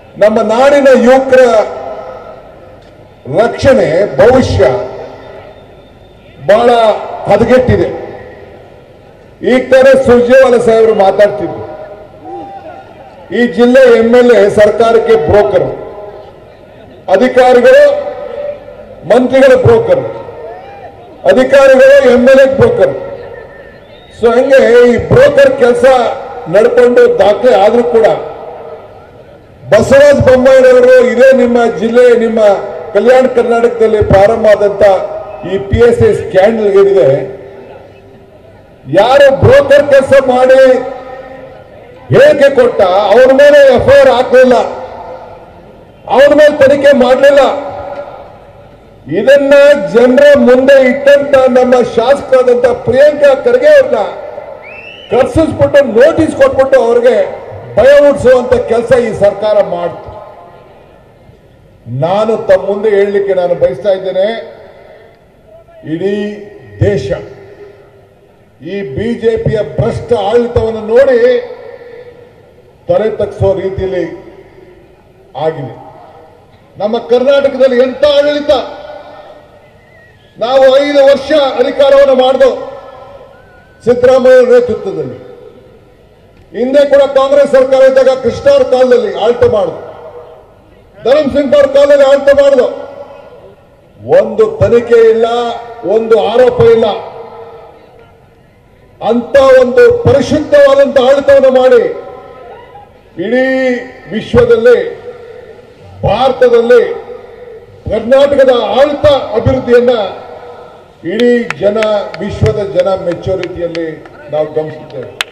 ನಮ್ಮ ನಾಡಿನ ಯುವಕರ ರಕ್ಷಣೆ ಭವಿಷ್ಯ ಬಹಳ ಹದಗೆಟ್ಟಿದೆ ಈ ತರ ಸುರ್ಜೇವಾಲ ಸಾಹೇಬರು ಮಾತಾಡ್ತಿದ್ರು ಈ ಜಿಲ್ಲೆ ಎಂ ಎಲ್ ಎ ಸರ್ಕಾರಕ್ಕೆ ಬ್ರೋಕರ್ ಅಧಿಕಾರಿಗಳು ಮಂತ್ರಿಗಳ ಬ್ರೋಕರ್ ಅಧಿಕಾರಿಗಳು M L A broker so ಹಂಗೆ ಈ ಬ್ರೋಕರ್ ಕೆಲಸ ನಡ್ಕೊಂಡು ದಾಖಲೆ ಆದ್ರೂ ಕೂಡ ಬಸವರಾಜ ಬೊಮ್ಮಾಯಿರವರು ಇದೇ ನಿಮ್ಮ ಜಿಲ್ಲೆ ನಿಮ್ಮ ಕಲ್ಯಾಣ ಕರ್ನಾಟಕದಲ್ಲಿ ಪ್ರಾರಂಭ ಆದಂತ ಈ ಪಿ ಎಸ್ ಐ ಸ್ಕ್ಯಾಂಡಲ್ ಏನಿದೆ ಯಾರು ಬ್ರೋಕರ್ ಕೆಲಸ ಮಾಡಿ ಹೇಳಿಕೆ ಕೊಟ್ಟ ಅವನ ಮೇಲೆ ಎಫ್ ಐ ಆರ್ ಹಾಕಲಿಲ್ಲ ಅವನ ಮೇಲೆ ತನಿಖೆ ಮಾಡಲಿಲ್ಲ ಇದನ್ನ ಜನರ ಮುಂದೆ ಇಟ್ಟಂತ ನಮ್ಮ ಶಾಸಕರಾದಂತ ಪ್ರಿಯಾಂಕಾ ಖರ್ಗೆ ಅವ್ರನ್ನ ಕರ್ಸಿಸ್ಬಿಟ್ಟು ನೋಟಿಸ್ ಕೊಟ್ಬಿಟ್ಟು ಅವ್ರಿಗೆ ಭಯ ಹುಟ್ಟಿಸುವಂತ ಕೆಲಸ ಈ ಸರ್ಕಾರ ಮಾಡ್ತು ನಾನು ತಮ್ಮ ಮುಂದೆ ಹೇಳಲಿಕ್ಕೆ ನಾನು ಬಯಸ್ತಾ ಇದ್ದೇನೆ ಇಡೀ ದೇಶ ಈ ಬಿಜೆಪಿಯ ಭ್ರಷ್ಟ ಆಡಳಿತವನ್ನು ನೋಡಿ ತಲೆ ತಗ್ಗಿಸೋ ರೀತಿಯಲ್ಲಿ ಆಗಿದೆ ನಮ್ಮ ಕರ್ನಾಟಕದಲ್ಲಿ ಎಂತ ಆಡಳಿತ ನಾವು ಐದು ವರ್ಷ ಅಧಿಕಾರವನ್ನು ಮಾಡಿದೋ ಸಿದ್ದರಾಮಯ್ಯ ನೇತೃತ್ವದಲ್ಲಿ ಹಿಂದೆ ಕೂಡ ಕಾಂಗ್ರೆಸ್ ಸರ್ಕಾರ ಇದ್ದಾಗ ಕೃಷ್ಣ ಅವ್ರ ಕಾಲದಲ್ಲಿ ಆಳ್ತ ಮಾಡುದು ಧರಮ್ ಸಿಂಗ್ ಅವ್ರ ಕಾಲದಲ್ಲಿ ಆಳ್ತ ಮಾಡುದು ಒಂದು ತನಿಖೆ ಇಲ್ಲ ಒಂದು ಆರೋಪ ಇಲ್ಲ ಅಂತ ಒಂದು ಪರಿಶುದ್ಧವಾದಂತ ಆಡಳಿತವನ್ನು ಮಾಡಿ ಇಡೀ ವಿಶ್ವದಲ್ಲಿ ಭಾರತದಲ್ಲಿ ಕರ್ನಾಟಕದ ಆಡಳಿತ ಅಭಿವೃದ್ಧಿಯನ್ನ ಇಡೀ ಜನ ವಿಶ್ವದ ಜನ ಮೆಚ್ಚೋ ರೀತಿಯಲ್ಲಿ ನಾವು ಗಮನಿಸುತ್ತೇವೆ